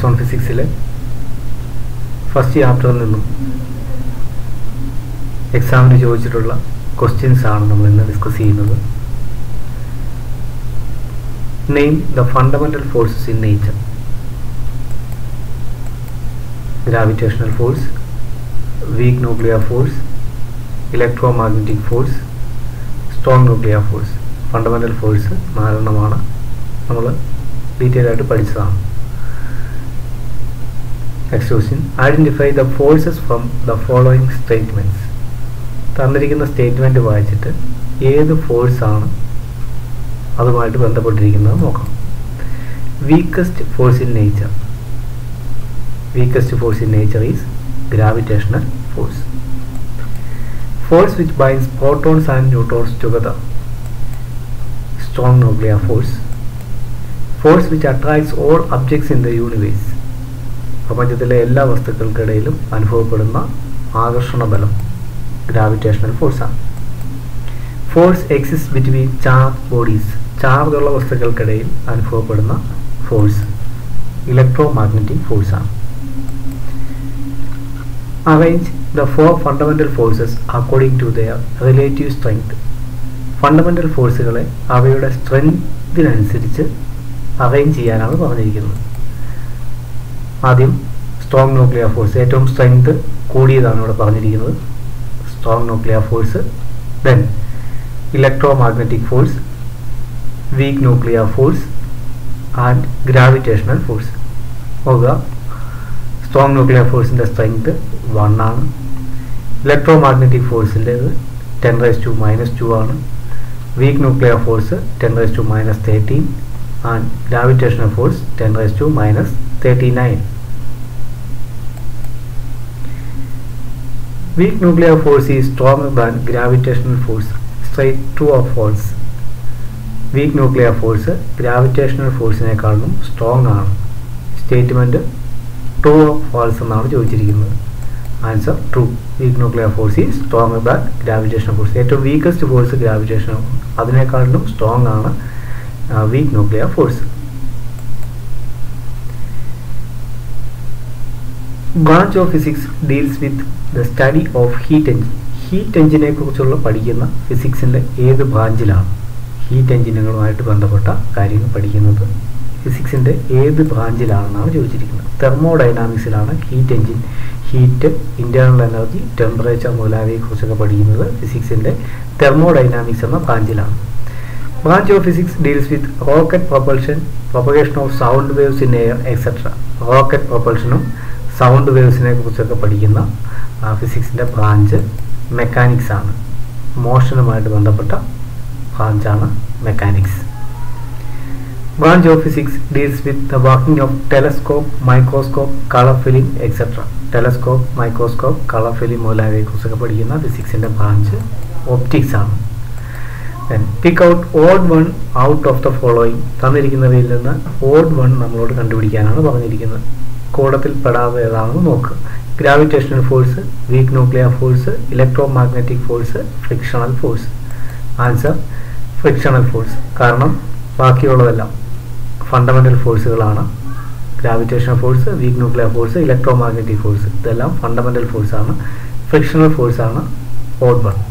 Plus one ഫിസിക്സിലെ first ചാപ്റ്ററിൽ നിന്നും എക്സാമിന് ചോദിച്ചിട്ടുള്ള ക്വസ്റ്റ്യൻസ് ആണ് നമ്മൾ ഇന്ന് ഡിസ്കസ് ചെയ്യുന്നത് name the fundamental forces in nature gravitational force weak nuclear force electromagnetic force strong nuclear force fundamental force നാലെണ്ണമാണ് നമ്മൾ ഡീറ്റെയിൽ ആയിട്ട് പഠിച്ചതാണ് next question identify the forces from the following statements തന്നിരിക്കുന്ന സ്റ്റേറ്റ്മെൻറ്റ് വായിച്ചിട്ട് ഏത് ഫോഴ്സാണ് അതുമായിട്ട് ബന്ധപ്പെട്ടിരിക്കുന്നത് നോക്കാം weakest force in nature weakest force in nature is gravitational force force which binds protons and neutrons together strong nuclear force force which attracts all objects in the universe പ്രപഞ്ചത്തിലെ എല്ലാ വസ്തുക്കൾക്കിടയിലും അനുഭവപ്പെടുന്ന ആകർഷണ ബലം ഗ്രാവിറ്റേഷണൽ ഫോഴ്സാണ് force exist between charge bodies charge ഉള്ള വസ്തുക്കൾക്കിടയിൽ അനുഭവപ്പെടുന്ന force electromagnetic ഫോഴ്സാണ് arrange the four fundamental forces according to their relative strength fundamental ഫോഴ്സുകളെ അവയുടെ സ്ട്രെങ്തിനനുസരിച്ച് അറേഞ്ച് ചെയ്യാനാണ് പറഞ്ഞിരിക്കുന്നത് ആദ്യം സ്ട്രോങ് ന്യൂക്ലിയർ ഫോഴ്സ് ഏറ്റവും സ്ട്രെങ്ത് കൂടിയതാണ് ഇവിടെ പറഞ്ഞിരിക്കുന്നത് strong nuclear force then electromagnetic force weak nuclear force and gravitational force നോക്കുക സ്ട്രോങ് ന്യൂക്ലിയർ ഫോഴ്സിൻ്റെ സ്ട്രെങ്ത് വൺ ആണ് ഇലക്ട്രോ മാഗ്നറ്റിക് ഫോഴ്സിൻ്റേത് ten raise to minus two ആണ് weak nuclear force ten raise to minus thirteen and gravitational force ten raise to minus thirty nine weak nuclear force is stronger than gravitational force state true of false weak nuclear force gravitational ഫോഴ്സിനേക്കാളും strong ആണ് statement true of false എന്നാണ് ചോദിച്ചിരിക്കുന്നത് answer true weak nuclear force ഈ strong than gravitation force ഏറ്റവും weakest force gravitation അതിനേക്കാളിലും strong ആണ് weak nuclear force branch of physics deals with the study of heat engine heat എഞ്ചിനെ കുറിച്ചുള്ള പഠിക്കുന്ന ഫിസിക്സിൻ്റെ ഏത് ബ്രാഞ്ചിലാണ് ഹീറ്റ് എഞ്ചിനുകളുമായിട്ട് ബന്ധപ്പെട്ട കാര്യങ്ങൾ പഠിക്കുന്നത് ഫിസിക്സിൻ്റെ ഏത് ബ്രാഞ്ചിലാണെന്നാണ് ചോദിച്ചിരിക്കുന്നത് തെർമോഡൈനാമിക്സിലാണ് heat engine heat internal energy temperature മുതലായവയെക്കുറിച്ചൊക്കെ പഠിക്കുന്നത് ഫിസിക്സിൻ്റെ തെർമോഡൈനാമിക്സ് എന്ന ബ്രാഞ്ചിലാണ് branch of physics deals with rocket propulsion propagation of sound waves in air etcetera rocket പ്രൊപ്പൽഷനും സൗണ്ട് വേവ്സിനെ കുറിച്ചൊക്കെ പഠിക്കുന്ന ഫിസിക്സിൻ്റെ ബ്രാഞ്ച് മെക്കാനിക്സ് ആണ് മോഷനുമായിട്ട് ബന്ധപ്പെട്ട ബ്രാഞ്ചാണ് mechanics branch of physics deals with the working of telescope, microscope, color film, etc. Telescope microscope colour film മുതലായവയെക്കുറിച്ചൊക്കെ പഠിക്കുന്ന ഫിസിക്സിൻ്റെ ബ്രാഞ്ച് ഒപ്റ്റിക്സ് ആണ് then pick out odd one out of the following തന്നിരിക്കുന്നവയിൽ നിന്ന് ഓഡ് വൺ നമ്മളോട് കണ്ടുപിടിക്കാനാണ് പറഞ്ഞിരിക്കുന്നത് കൂടത്തിൽ പെടാതെ ഏതാണെന്ന് നോക്കുക gravitational force weak nuclear force electromagnetic force frictional force answer frictional force കാരണം ബാക്കിയുള്ളതെല്ലാം ഫണ്ടമെൻ്റൽ ഫോഴ്സുകളാണ് gravitation force weak nuclear force electromagnetic force ഇതെല്ലാം ഫണ്ടമെൻ്റൽ ഫോഴ്സാണ് ഫ്രിക്ഷണൽ ഫോഴ്സാണ് odd one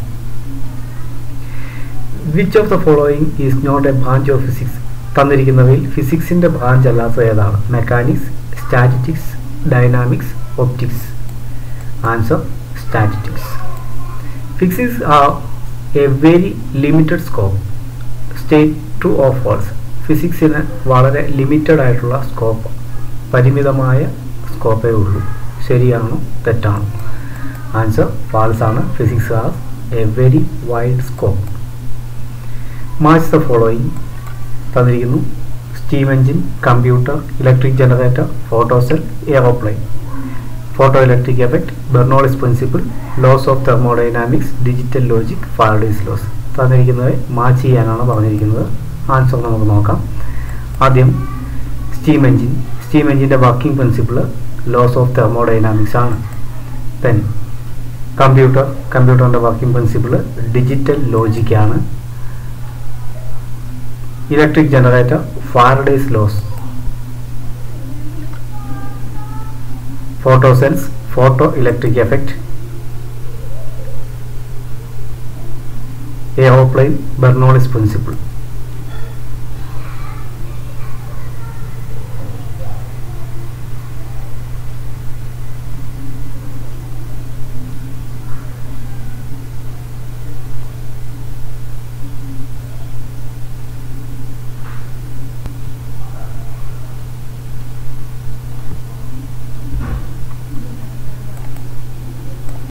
which of the following is not a branch of physics തന്നിരിക്കുന്നവയിൽ ഫിസിക്സിൻ്റെ branch അല്ലാത്ത ഏതാണ് mechanics statistics dynamics optics answer statistics physics are a very limited scope state true of false ഫിസിക്സിന് വളരെ limited ആയിട്ടുള്ള scope പരിമിതമായ സ്കോപ്പേ ഉള്ളൂ ശരിയാണോ തെറ്റാണോ ആൻസർ ഫാൾസ് ആണ് physics are a very wide scope match the following തന്നിരിക്കുന്നു steam engine computer electric generator photocell aeroplane photo electric effect Bernoulli's principle laws of thermodynamics digital logic Faraday's laws തന്നിരിക്കുന്നത് match ചെയ്യാനാണ് പറഞ്ഞിരിക്കുന്നത് answer നമുക്ക് നോക്കാം ആദ്യം steam engine സ്റ്റീം എഞ്ചിൻ്റെ working principle laws of thermodynamics ആണ് ദെൻ കമ്പ്യൂട്ടർ കമ്പ്യൂട്ടറിൻ്റെ വർക്കിംഗ് പ്രിൻസിപ്പിൾ ഡിജിറ്റൽ ലോജിക്കാണ് electric generator Faraday's laws photo cells photo electric effect aeroplane Bernoulli's principle